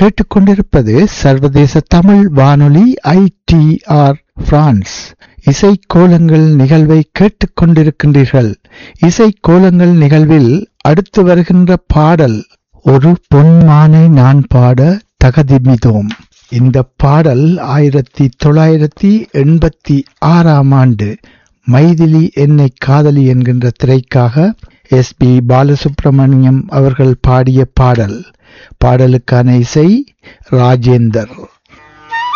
கேட்டுக்கொண்டிருப்பது சர்வதேச தமிழ் வானொலி ஐடிஆர் பிரான்ஸ் இசை கோலங்கள் நிகழ்வை கேட்டுக்கொண்டிருக்கின்றீர்கள் இசை கோலங்கள் நிகழ்வில் அடுத்து வருகின்ற பாடல் ஒரு பொன்மானை நான் பாட தகதிமிதோம் இந்த பாடல் ஆயிரத்தி தொள்ளாயிரத்தி எண்பத்தி ஆறாம் ஆண்டு மைதிலி என்னை காதலி என்கின்ற திரைக்காக எஸ் பி பாலசுப்ரமணியம் அவர்கள் பாடிய பாடல் பாடலுக்கான இசை ராஜேந்தர்